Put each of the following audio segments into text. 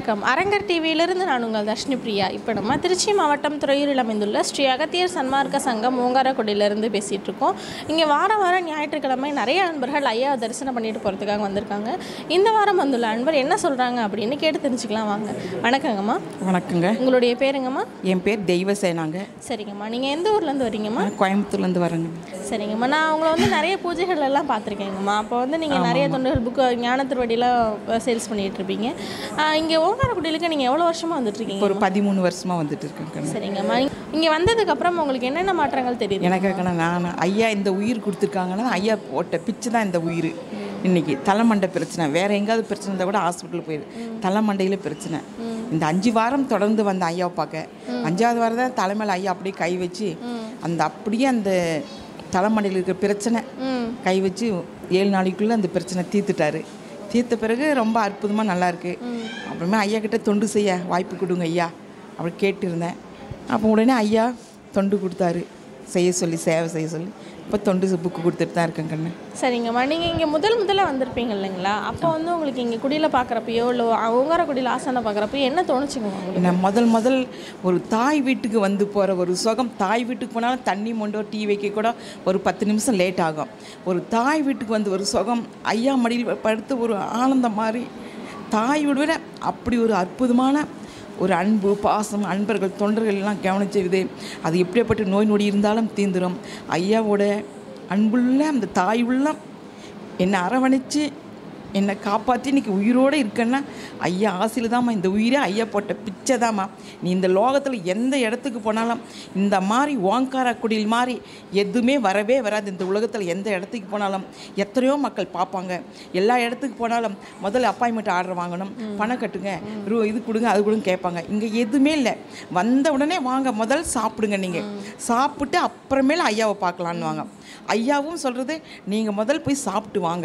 வணக்கம் அரங்கர் டிவியிலிருந்து நான் உங்கள் தர்ஷினி பிரியா இப்போ நம்ம திருச்சி மாவட்டம் துறையூரில் அமைந்துள்ள ஸ்ரீ அகத்தியர் சன்மார்க்க சங்கம் ஓங்காரக்குடியிலேருந்து பேசிகிட்டு இருக்கோம் இங்கே வாரம் வாரம் ஞாயிற்றுக்கிழமை நிறைய நண்பர்கள் ஐயாவை தரிசனம் பண்ணிட்டு போகிறதுக்காக வந்திருக்காங்க இந்த வாரம் வந்துள்ள அன்பர் என்ன சொல்கிறாங்க அப்படின்னு கேட்டு தெரிஞ்சுக்கலாம் வாங்க வணக்கங்கம்மா வணக்கங்க உங்களுடைய பேருங்கம்மா என் பேர் தெய்வசேனாங்க சரிங்கம்மா நீங்கள் எந்த ஊர்லேருந்து வரீங்கம்மா நான் கோயம்புத்தூர்லேருந்து வரேங்க சரிங்கம்மா நான் உங்களை வந்து நிறைய பூஜைகள் எல்லாம் பார்த்துருக்கேங்கம்மா அப்போ வந்து நீங்கள் நிறைய தொண்டுகள் புக்கு ஞான திருவடிலாம் சேல்ஸ் பண்ணிட்டு இருப்பீங்க இங்கே ஓங்காரக்குடியிலுக்கு நீங்கள் எவ்வளோ வருஷமாக வந்துட்டு இருக்கீங்க ஒரு பதிமூணு வருஷமாக வந்துட்டு இருக்கேங்க சரிங்கம்மா இங்கே வந்ததுக்கப்புறம் உங்களுக்கு என்னென்ன மாற்றங்கள் தெரியுது எனக்கு நான் ஐயா இந்த உயிர் கொடுத்துருக்காங்கன்னா ஐயா போட்ட பிச்சு தான் இந்த உயிர் இன்னைக்கு தலைமண்டை பிரச்சனை வேற எங்காவது பிரச்சனை இருந்தால் கூட ஹாஸ்பிட்டல் போயிரு தலைமண்டையில் பிரச்சனை இந்த அஞ்சு வாரம் தொடர்ந்து வந்த ஐயாவை பார்க்க அஞ்சாவது வாரம் தான் தலைமையில் ஐயா அப்படியே கை வச்சு அந்த அப்படியே அந்த தலைமண்டையில் இருக்கிற பிரச்சனை ம் கை வச்சு ஏழு நாளைக்குள்ளே அந்த பிரச்சனை தீர்த்துட்டாரு தீர்த்த பிறகு ரொம்ப அற்புதமாக நல்லா இருக்கு அப்புறமே ஐயா கிட்ட தொண்டு செய்ய வாய்ப்பு கொடுங்க ஐயா அப்படி கேட்டிருந்தேன் அப்போ உடனே ஐயா தொண்டு கொடுத்தாரு செய்ய சொல்லி சேவை செய்ய சொல்லி இப்போ தொண்டு புக்கு கொடுத்துட்டு தான் இருக்கேன் கண்ணு சரிங்கம்மா நீங்கள் இங்கே முதல் முதல்ல வந்திருப்பீங்க இல்லைங்களா அப்போ வந்து உங்களுக்கு இங்கே குடியில் பார்க்குறப்பையோ இல்லை ஓங்காரக்குடியில் ஆசனை பார்க்குறப்பையோ என்ன தோணுச்சுங்க உங்களுக்கு நான் முதல் முதல் ஒரு தாய் வீட்டுக்கு வந்து போகிற ஒரு சுகம் தாய் வீட்டுக்கு போனாலும் தண்ணி மொண்டோ டீ வைக்க கூட ஒரு பத்து நிமிஷம் லேட் ஆகும் ஒரு தாய் வீட்டுக்கு வந்து ஒரு சுகம் ஐயா மடியில் படுத்து ஒரு ஆனந்தம் மாதிரி தாய் வீடு விட அப்படி ஒரு அற்புதமான ஒரு அன்பு பாசம் அன்பர்கள் தொண்டர்கள் எல்லாம் கவனிச்சது அது எப்படியாப்பட்ட நோய் நொடி இருந்தாலும் தீந்துரும் ஐயாவோட அன்புள்ள அந்த தாய் உள்ளம் என்னை அரவணைச்சு என்னை காப்பாற்றி இன்னைக்கு உயிரோடு இருக்கேன்னா ஐயா ஆசையில் தாம்மா இந்த உயிரே ஐயா போட்ட பிச்சை தாம்மா நீ இந்த லோகத்தில் எந்த இடத்துக்கு போனாலும் இந்த மாதிரி ஓங்கார குடில் மாதிரி எதுவுமே வரவே வராது இந்த உலகத்தில் எந்த இடத்துக்கு போனாலும் எத்தனையோ மக்கள் பார்ப்பாங்க எல்லா இடத்துக்கு போனாலும் முதல்ல அப்பாயின்மெண்ட் ஆர்டர் வாங்கணும் பணம் கட்டுங்க ரூ இது கொடுங்க அது கொடுங்க கேட்பாங்க இங்கே எதுவுமே இல்லை வந்த உடனே வாங்க முதல் சாப்பிடுங்க நீங்கள் சாப்பிட்டு அப்புறமேல ஐயாவை பார்க்கலான்னு வாங்க ஐயாவும் சொல்கிறது நீங்கள் முதல் போய் சாப்பிட்டு வாங்க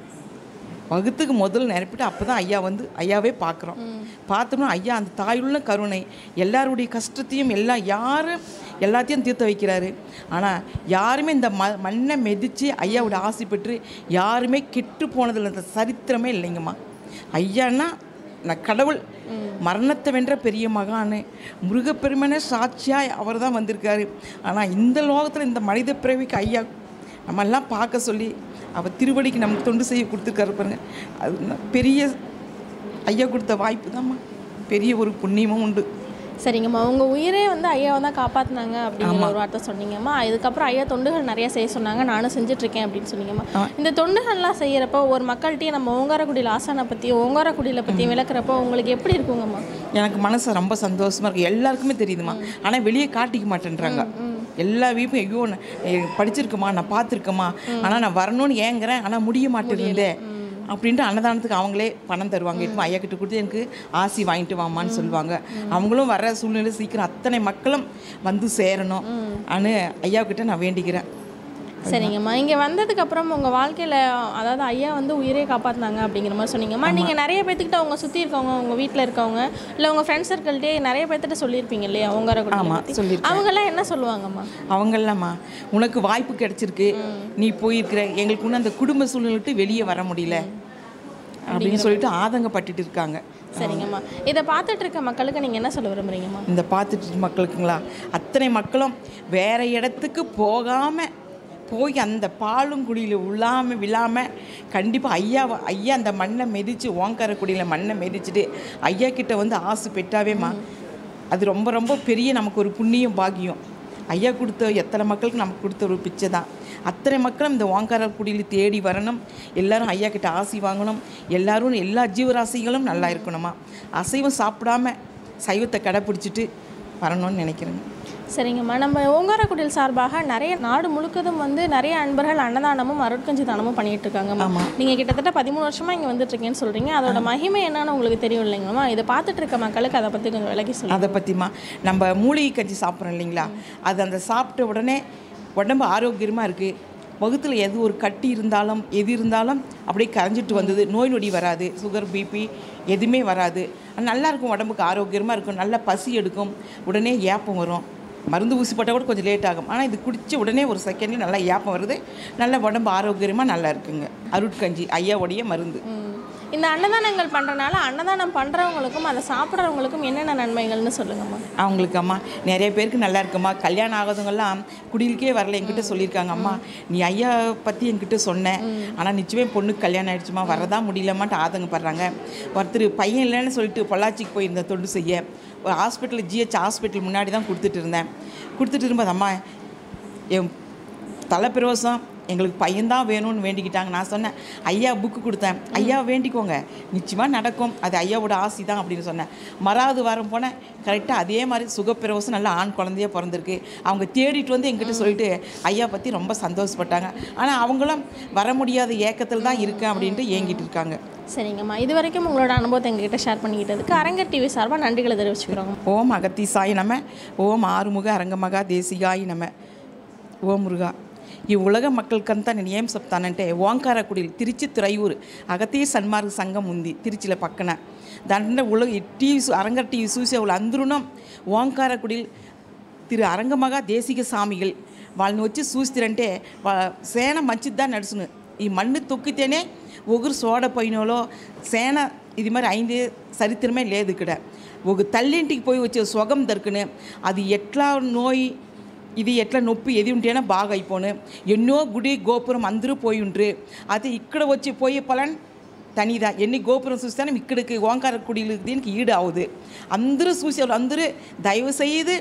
வகுத்துக்கு முதல் நிரப்பிட்டு அப்போ தான் ஐயா வந்து ஐயாவே பார்க்குறோம் பார்த்தோம்னா ஐயா அந்த தாயுள்ள கருணை எல்லாருடைய கஷ்டத்தையும் எல்லாம் யாரும் எல்லாத்தையும் தீர்த்து வைக்கிறாரு ஆனால் யாருமே இந்த ம மண்ணை மிதித்து ஐயாவோட ஆசை பெற்று யாருமே கெட்டு போனதில்லை இந்த சரித்திரமே இல்லைங்கம்மா ஐயான்னா நான் கடவுள் மரணத்தை வென்ற பெரிய மகான் முருகப்பெருமனே சாட்சியாக அவர் தான் வந்திருக்காரு ஆனால் இந்த லோகத்தில் இந்த மனித பிறவிக்கு ஐயா நம்ம எல்லாம் பார்க்க சொல்லி அவர் திருவடிக்கு நமக்கு தொண்டு செய்ய கொடுத்துருக்காரு பாருங்க அது ந- பெரிய ஐயா கொடுத்த வாய்ப்பு தான்மா பெரிய ஒரு புண்ணியமும் உண்டு சரிங்கம்மா உங்கள் உயிரே வந்து ஐயாவை தான் காப்பாற்றினாங்க அப்படிங்கிற ஒரு வார்த்தை சொன்னீங்கம்மா இதுக்கப்புறம் ஐயா தொண்டுகள் நிறைய செய்ய சொன்னாங்க நானும் செஞ்சுட்ருக்கேன் அப்படின்னு சொன்னீங்கம்மா இந்த தொண்டுகள்லாம் செய்கிறப்போ ஒரு மக்கள்கிட்டயே நம்ம ஓங்காரக்குடியில் ஆசானை பற்றி ஓங்காரக்குடியில் பற்றி விளக்குறப்போ உங்களுக்கு எப்படி இருக்குங்கம்மா எனக்கு மனசு ரொம்ப சந்தோஷமாக இருக்குது எல்லாருக்குமே தெரியுதுமா ஆனால் வெளியே காட்டிக்க மாட்டேன்றாங்க எல்லா வீப்பும் ஐயோ நான் எ- படிச்சிருக்கேம்மா நான் பார்த்துருக்கேம்மா ஆனால் நான் வரணும்னு ஏங்குறேன் ஆனால் முடிய மாட்டேங்குதே அப்படின்ட்டு அன்னதானத்துக்கு அவங்களே பணம் தருவாங்க இப்போ ஐயா கிட்ட கொடுத்து எனக்கு ஆசி வாங்கிட்டு வாமான்னு சொல்லுவாங்க அவங்களும் வர சூழ்நிலை சீக்கிரம் அத்தனை மக்களும் வந்து சேரணும் அனு ஐயா கிட்ட நான் வேண்டிக்கிறேன் சரிங்கம்மா இங்கே வந்ததுக்கப்புறம் உங்கள் வாழ்க்கையில் அதாவது ஐயா வந்து உயிரே காப்பாற்றினாங்க அப்படிங்கிற மாதிரி சொன்னீங்கம்மா நீங்கள் நிறைய பேர்த்துக்கிட்ட அவங்க சுற்றி இருக்கவங்க உங்கள் வீட்டில் இருக்கவங்க இல்லை உங்கள் ஃப்ரெண்ட்ஸ் சர்க்கிள்கிட்டே நிறைய பேர்த்திட்ட சொல்லியிருப்பீங்க இல்லையா ஓங்காரக்குடி ஆமாம் சொல்லியிருக்கேன் அவங்கெல்லாம் என்ன சொல்லுவாங்கம்மா அவங்கெல்லாம்மா உனக்கு வாய்ப்பு கிடைச்சிருக்கு நீ போயிருக்கிற எங்களுக்கு இன்னும் அந்த குடும்ப சூழ்நிலை விட்டு வெளியே வர முடியல அப்படின்னு சொல்லிட்டு ஆதங்கப்பட்டுட்டு இருக்காங்க சரிங்கம்மா இதை பார்த்துட்டு இருக்க மக்களுக்கு நீங்கள் என்ன சொல்ல விரும்புறீங்கம்மா இந்த பார்த்துட்டு இருக்க மக்களுக்குங்களா அத்தனை மக்களும் வேற இடத்துக்கு போகாமல் போய் அந்த பாலும் குடியில் உள்ளாமல் விழாமல் கண்டிப்பாக ஐயா ஐயா அந்த மண்ணை மிதித்து ஓங்கார குடியில் மண்ணை மிதிச்சுட்டு ஐயா கிட்ட வந்து ஆசை பெற்றாவேம்மா அது ரொம்ப ரொம்ப பெரிய நமக்கு ஒரு புண்ணியம் பாக்கியம் ஐயா கொடுத்த எத்தனை மக்களுக்கு நமக்கு கொடுத்த ஒரு பிச்சை தான் அத்தனை மக்களும் இந்த ஓங்கார குடியில் தேடி வரணும் எல்லாரும் ஐயா கிட்ட ஆசி வாங்கணும் எல்லாரும் எல்லா ஜீவராசிகளும் நல்லா இருக்கணுமா அசைவம் சாப்பிடாம சைவத்தை கடைப்பிடிச்சிட்டு வரணும்னு நினைக்கிறேங்க சரிங்கம்மா நம்ம ஓங்காரக்குடியில் சார்பாக நிறைய நாடு முழுக்கதும் வந்து நிறைய அன்பர்கள் அன்னதானமும் அருட்கஞ்சி தானமும் பண்ணிட்டு இருக்காங்கம்மா நீங்கள் கிட்டத்தட்ட பதிமூணு வருஷமாக இங்கே வந்துட்டு இருக்கீங்கன்னு சொல்கிறீங்க அதோட மகிமை என்னன்னு உங்களுக்கு தெரியும் இல்லைங்கம்மா இதை பார்த்துட்டு இருக்க மக்களுக்கு அதை பற்றி கொஞ்சம் விளக்கி சொல்லுங்கள் அதை பற்றிமா நம்ம மூலிகை கஞ்சி சாப்பிட்றோம் இல்லைங்களா அது அந்த சாப்பிட்ட உடனே உடம்பு ஆரோக்கியமாக இருக்குது வகுத்தில் எது ஒரு கட்டி இருந்தாலும் எது இருந்தாலும் அப்படியே கரைஞ்சிட்டு வந்தது நோய் நொடி வராது சுகர் பிபி எதுவுமே வராது நல்லா இருக்கும் உடம்புக்கு ஆரோக்கியமாக இருக்கும் நல்ல பசி எடுக்கும் உடனே ஏப்பம் வரும் மருந்து ஊசி போட்டால் கூட கொஞ்சம் லேட் ஆகும் ஆனால் இது குடித்த உடனே ஒரு செகண்டில் நல்லா ஏப்பம் வருது நல்ல உடம்பு ஆரோக்கியமாக நல்லா இருக்குங்க அருட்கஞ்சி ஐயாவுடைய மருந்து ம். இந்த அன்னதானங்கள் பண்ணுறனால அன்னதானம் பண்ணுறவங்களுக்கும் அதை சாப்பிட்றவங்களுக்கும் என்னென்ன நன்மைகள்னு சொல்லுங்கம்மா அவங்களுக்கு அம்மா நிறைய பேருக்கு நல்லா இருக்கும்மா கல்யாணம் ஆகாதவங்கெல்லாம் குடிலுக்கே வரல என்கிட்ட சொல்லியிருக்காங்க அம்மா நீ ஐயா பற்றி என்கிட்ட சொன்னேன் ஆனால் நிச்சயமே பொண்ணுக்கு கல்யாணம் ஆயிடுச்சுமா வரதா முடியலமான்ட்டு ஆதங்கப்படுறாங்க ஒருத்தர் பையன் இல்லைன்னு சொல்லிட்டு பொள்ளாச்சிக்கு போயிருந்தேன் தொண்டு செய்ய ஒரு ஹாஸ்பிட்டல் ஜிஹெச் ஹாஸ்பிட்டல் முன்னாடி தான் கொடுத்துட்டு இருந்தேன் கொடுத்துட்டு இருக்கும்போது அம்மா என் தலைப்பிரவசம் எங்களுக்கு பையன்தான் வேணும்னு வேண்டிக்கிட்டாங்க நான் சொன்னேன் ஐயா புக்கு கொடுத்தேன் ஐயா வேண்டிக்கோங்க நிச்சயமாக நடக்கும் அது ஐயாவோட ஆசை தான் அப்படின்னு சொன்னேன் மறாவது வாரம் போனேன் கரெக்டாக அதே மாதிரி சுகப்பிரவசம் நல்லா ஆண் குழந்தையே பிறந்திருக்கு அவங்க தேடிட்டு வந்து எங்கிட்ட சொல்லிட்டு ஐயா பற்றி ரொம்ப சந்தோஷப்பட்டாங்க ஆனால் அவங்களும் வர முடியாத ஏக்கத்தில் தான் இருக்கேன் அப்படின்ட்டு ஏங்கிட்டு இருக்காங்க சரிங்கம்மா இது வரைக்கும் உங்களோட அனுபவத்தை எங்ககிட்ட ஷேர் பண்ணிக்கிட்டதுக்கு அரங்கர் டிவி சார்பாக நன்றிகளை தெரிவிச்சுக்கிறோங்க ஓம் அகத்தீசாய் நம ஓம் ஆறுமுக அரங்கமகா தேசிகாய் நம ஓம் முருகா ఇవ్వులగ மக்களுக்கంతా నేను ఏం చెప్తానంటే ఓంకారకుడిలు తిరుచి తురయూరు అగతీయ సన్మార్గ సంఘం ఉంది తిరుచిల పక్కన దాంట్లో ఉలగ టీవీ అరంగ టీవీ చూసే వాళ్ళు అందరూ ఓంకారకుడిలు తిరు అరంగమగా దేశిక సామిகள் వాళ్ళని వచ్చి చూస్తారంటే వా సేన మంచిదా నడుచును ఈ మన్ను తొక్కితేనే ఒగురు సోడపోయినోలో సేన ఇది మరి అయింది చరిత్రమే లేదు ఇక్కడ ఒక తల్లింటికి పోయి వచ్చే సుఖం దొరుకును అది ఎట్లా నోయి ఇది ఎట్లా నొప్పి ఎది ఉంటేనే బాగా అయిపోను ఎన్నో గుడి గోపురం అందరూ పోయి ఉండ్రు అది ఇక్కడ వచ్చి పోయే పలన్ తనిదా ఎన్ని గోపురం చూస్తానో ఇక్కడికి ఓంకార కుడిలు దీనికి ఈడు ఆవుదు అందరూ చూసేవాళ్ళు అందరూ దయவு செய்து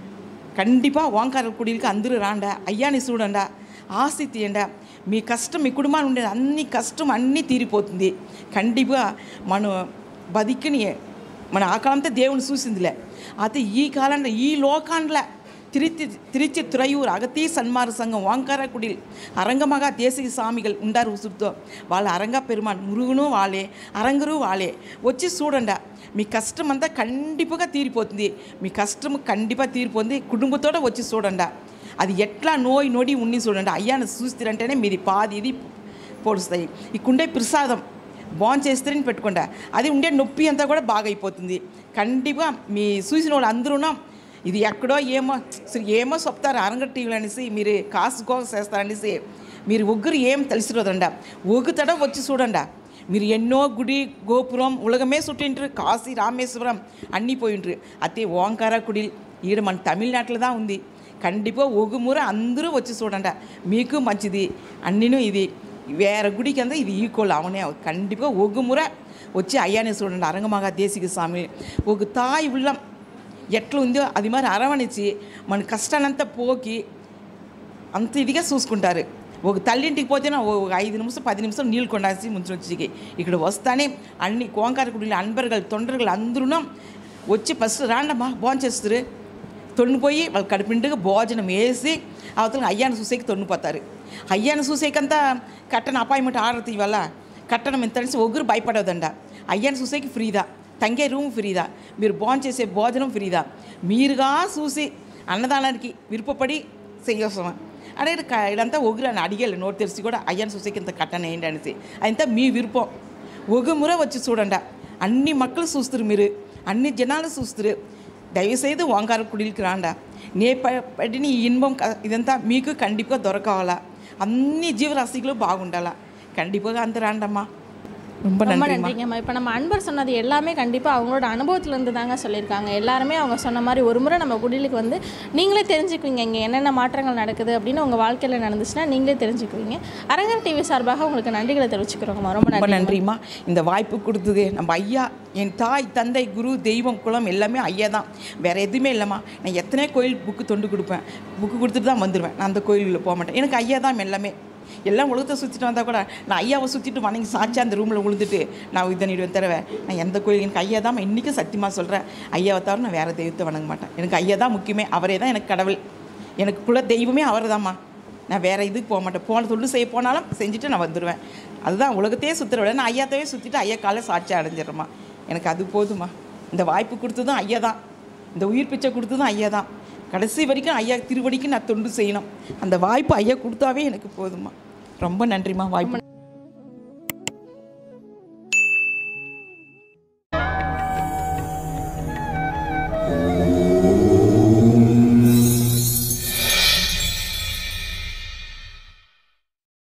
கண்டிப்பாக ஓங்கார குடிலுக்கு అందరూ రాండా అయ్యాని చూడండా ఆస్తి తీయండా మీ కష్టం మీ కుటుంబాలు ఉండేది అన్ని కష్టం అన్నీ తీరిపోతుంది కండిగా మనం బతికిని మన ఆ కాలంతో దేవుని చూసిందిలే అయితే ఈ కాలంలో ఈ లోకాండ్ల திருச்சி திருச்சி துறையூர் அகத்தீ சன்மார சங்கம் ஓங்கார குடில் அரங்கமகா தேசிக சாமிகள் ఉండారు ఉసురుతో వాళ్ళ అరంగా పెరుమాన్ మురుగును వాళ్ళే అరంగరు వాళ్ళే వచ్చి చూడండా మీ కష్టం అంతా కండిపుగా తీరిపోతుంది మీ కష్టం కండిపా తీరిపోతుంది కుటుంబంతో వచ్చి చూడండా అది ఎట్లా నోయి నొడి ఉన్ని చూడండి అయ్యాను చూస్తారంటేనే మీది పాది ఇది పొడుస్తాయి ఇక్కడుండే ప్రసాదం బాన్ చేస్తారని పెట్టుకుంటా అది ఉండే నొప్పి అంతా కూడా బాగా అయిపోతుంది కండిగా మీ చూసిన వాళ్ళు అందరూ ఇది ఎక్కడో ఏమో అసలు ఏమో చెప్తారు అరంగ టీవీలు అనేసి మీరు కాసు కోసం చేస్తారనేసి మీరు ఒగ్గురు ఏం తెలిసిరోదండ ఒగ్గుతడ వచ్చి చూడండి మీరు ఎన్నో గుడి గోపురం ఉలగమే చుట్టింటారు కాశీ రామేశ్వరం అన్నీ పోయింటారు అయితే ఓంకార గుడి ఈడ మన తమిళనాటిలో தான் ఉంది కండిపో ఒగు ముర అందరూ వచ్చి చూడండి మీకు మంచిది అన్నీను ఇది వేర గుడికి అంతా ఇది ఈక్వల్ అవనే కండిపో ఒగు ముర వచ్చి అయ్యానే చూడండి అరంగమగా దేశిక స్వామి ఒక తాయి உள்ளம் ఎట్లా ఉందో అది మరి అరవణించి మన కష్టాలంతా పోకి అంత ఇదిగా చూసుకుంటారు ఒక తల్లింటికి పోతేనే ఒక ఐదు నిమిషం పది నిమిషం నీళ్ళు కొండాల్సి ముంచుకి ఇక్కడ వస్తానే అన్ని కోంకారకుడిలు అన్బర్గలు తొండరగలు అందరూ వచ్చి ఫస్ట్ రాండమ్మా భోజనం చేస్తారు తొండిపోయి వాళ్ళు కడుపుండగా భోజనం వేసి అవతల అయ్యాను చూసేకి తొండిపోతారు అయ్యాను చూసేకంతా కట్టన అపాయింట్మెంట్ ఆడతాయి వల్ల కట్టడం ఎంత అనేసి ఒగురు భయపడవదండ అయ్యాను చూసేకి ఫ్రీదా తంగే రూమ్ ఫ్రీదా మీరు భోజనం చేసే భోజనం ఫ్రీదా మీరుగా చూసి అన్నదానానికి విరుపపడి చెయ్యవసమా అడే ఇదంతా ఒగురని అడిగేళ్ళు నోటు తెరిచి కూడా అయ్యాను చూసేకి ఇంత కట్టన ఏంటి అనేసి అదంతా మీ విరుపం ఒగుముర వచ్చి చూడండ అన్ని మక్కలు చూస్తారు మీరు అన్ని జనాలు చూస్తారు దయచేసి ఓంకార కుడికి రాండా నే ప- పడిన ఈ ఇన్బం క- ఇదంతా మీకు కండిపుగా దొరకావాలా అన్ని జీవరాశిಗಳು బాగుండాలా కండిపుగా అంత రాండమ్మా ரொம்ப ரொம்ப நன்றிம்மா நன்றிங்கம்மா இப்போ நம்ம அன்பர் சொன்னது எல்லாமே கண்டிப்பாக அவங்களோட அனுபவத்துலேருந்து தாங்க சொல்லியிருக்காங்க எல்லாருமே அவங்க சொன்ன மாதிரி ஒரு முறை நம்ம குடிலுக்கு வந்து நீங்களே தெரிஞ்சுக்குவீங்க இங்கே என்னென்ன மாற்றங்கள் நடக்குது அப்படின்னு உங்கள் வாழ்க்கையில் நடந்துச்சுன்னா நீங்களே தெரிஞ்சுக்குவீங்க அரங்கர் டிவி சார்பாக உங்களுக்கு நன்றிகளை தெரிவிச்சுக்கிறோங்கம்மா ரொம்ப ரொம்ப நன்றி நன்றிம்மா இந்த வாய்ப்பு கொடுத்தது நம்ம ஐயா என் தாய் தந்தை குரு தெய்வம் குலம் எல்லாமே ஐயா தான் வேறு எதுவுமே இல்லைம்மா நான் எத்தனை கோயில் புக்கு தொண்டு கொடுப்பேன் புக்கு கொடுத்துட்டு தான் வந்துடுவேன் நான் அந்த கோயிலுக்குள்ள போக மாட்டேன் எனக்கு ஐயா தான் எல்லாமே எல்லாம் உலகத்தை சுற்றிட்டு வந்தால் கூட நான் ஐயாவை சுற்றிட்டு வணங்கி சாட்சியாக அந்த ரூமில் விழுந்துட்டு நான் இதனிடுவேன் தடவை நான் எந்த கோயில் எனக்கு ஐயா தான் இன்றைக்கும் சத்தியமாக சொல்கிறேன் ஐயாவை தவிர நான் வேறு தெய்வத்தை வணங்க மாட்டேன் எனக்கு ஐயா தான் முக்கியமே அவரே தான் எனக்கு கடவுள் எனக்கு குல தெய்வமே அவர் தான்மா நான் வேறு இதுக்கு போக மாட்டேன் போன தொழில் செய்ய போனாலும் செஞ்சுட்டு நான் வந்துடுவேன் அதுதான் உலகத்தையே சுற்றுற விட நான் ஐயாத்தவே சுற்றிட்டு ஐயா காலை சாட்சி அடைஞ்சிடுறேம்மா எனக்கு அது போதுமா இந்த வாய்ப்பு கொடுத்ததும் ஐயா தான் இந்த உயிர் பிச்சை கொடுத்ததும் ஐயா தான் கடைசி வரைக்கும் ஐயா திருவடிக்கு நான் தொண்டு செய்யணும் அந்த வாய்ப்பு ஐயா கொடுத்தாவே எனக்கு போதுமா ரொம்ப நன்றிம்மா வாய்ப்பு